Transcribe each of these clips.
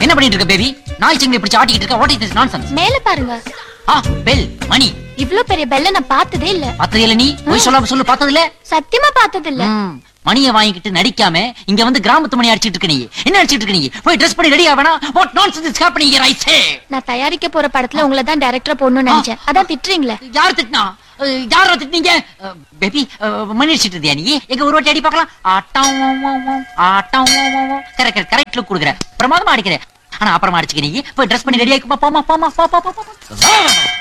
என்ன பண்ணிட்டு இருக்க பேபி நாய் சிங்கை பிடிச்சு ஆட்டிக்கிட்டு இருக்க வாட் இஸ் திஸ் நான்சென்ஸ் மேல பாருங்க ஆ பெல் மணி இவ்ளோ பெரிய பெல்ல நான் பார்த்ததே இல்ல பார்த்தது இல்ல நீ போய் சொல்லாம சொல்லு பார்த்தது இல்ல சத்தியமா பார்த்தது இல்ல ம், மணியை வாங்கிட்டு நடிக்காம இங்க வந்து கிராமத்து மணி அடிச்சிட்டு இருக்க நீ என்ன அடிச்சிட்டு இருக்க நீ போய் ட்ரெஸ் பண்ணி ரெடி ஆவனா what nonsense is happening here I say நான் தயாரிக்க போற படத்துல உங்களை தான் டைரக்டரா போடணும்னு நினைச்சேன் அதான் திட்டுறீங்களே யார் திட்டினா அஹ், யார திட்டினீங்க பேபி மணி அடிச்சிட்டு இருந்தியா நீ எங்க ஒரு வாட்டி அடி பார்க்கலாம் ஆட்டம் ஓம், ஓம், ஓம், ஆட்டம் ஓம், ஓம், ஓம். கரெக்ட் கரெக்ட் கரெக்ட் லுக் கொடுக்குற பிரமாதமா அடிக்கிற ஆனா அப்புறமா அடிச்சுக்க நீ போய் ட்ரெஸ் பண்ணி ரெடி ஆயிக்குமா போமா போமா போ போ போ போ, போ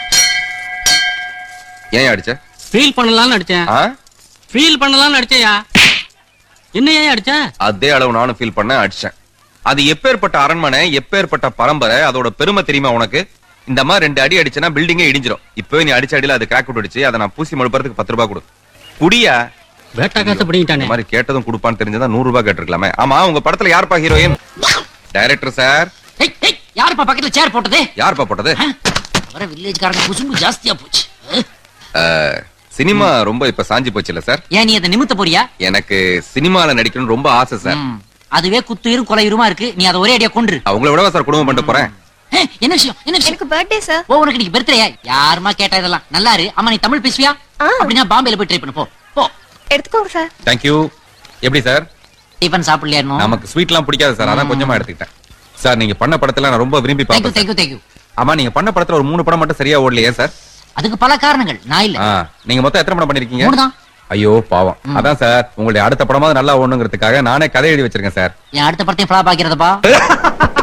ஏன் அடிச்ச ஃபீல் பண்ணலாம்னு அடிச்சேன் ஆ? ஃபீல் பண்ணலாம்னு அடிச்சேயா என்ன ஏன் அடிச்ச அதே அளவு நானும் ஃபீல் பண்ண அடிச்சேன் அது எப்பேற்பட்ட அரண்மனை எப்பேற்பட்ட பரம்பரை அதோட பெருமை தெரியுமா உனக்கு இந்த மாதிரி ரெண்டு அடி அடிச்சனா பில்டிங்கே இடிஞ்சிரும் இப்பவே நீ அடிச்ச அடியில அது கிராக் விட்டுடுச்சு அதை நான் பூசி மழுப்புறதுக்கு பத்து ரூபாய் கொடு குடியா வேட்டா காசு இந்த பிடிங்கிட்டானே மாதிரி கேட்டதும் கொடுப்பான்னு தெரிஞ்சதா நூறு ரூபாய் கேட்டிருக்கலாமே ஆமா உங்க படத்துல யாருப்பா ஹீரோயின் டைரக்டர் சார் ஏய், ஏய், யாருப்பா பக்கத்துல சேர் போட்டது யாருப்பா போட்டது வர வில்லேஜ்காரங்க குசும்பு ஜாஸ்தியா போச்சு அஹ், அஹ், சினிமா ரொம்ப இப்ப சாஞ்சி போச்சுல சார் ஏன் நீ அதை நிமித்த போறியா எனக்கு சினிமால நடிக்கணும்னு ரொம்ப ஆசை சார் ம், அதுவே குத்துயிரும் கொலையுருமா இருக்கு நீ அதை ஒரே அடியா கொன்று அவங்கள விடவா சார் குடும்பம் பண்ணிட்டு போறேன் ஏய், என்ன விஷயம் என்ன விஷயம் எனக்கு பர்த்டே சார் ஓ உனக்கு இன்னைக்கு பர்த்டே யாருமா கேட்டா இதெல்லாம் நல்லா இரு அம்மா நீ தமிழ் பேசுவியா ஆ. அப்படின்னா பாம்பேல போய் ட்ரை பண்ணு போ போ எடுத்துக்கோங்க சார் தேங்க்யூ எப்படி சார் டிஃபன் சாப்பிடலையா இன்னும் நமக்கு ஸ்வீட்லாம் பிடிக்காது சார் அதான் கொஞ்சமா எடுத்துக்கிட்டேன் சார் நீங்க பண்ண படத்துல நான் ரொம்ப விரும்பி தேங்க்யூ பார்ப்பேன் தேங்க்யூ தேங்க்யூ ஆமா நீங்க பண்ண படத்துல ஒரு மூணு படம் மட்டும் சரியா ஓடலையே சார் அதுக்கு பல காரணங்கள் நான் இல்ல ஆ, நீங்க மொத்தம் எத்தனை படம் பண்ணிருக்கீங்க மூணுதான் ஐயோ பாவம் அதான் சார் உங்களுடைய அடுத்த படமாவது நல்லா ஓடணுங்கிறதுக்காக நானே கதை எழுதி வச்சிருக்கேன் சார் என் அடுத்த படத்தையும் ஃபிளாப் ஆக்கிறதப்பா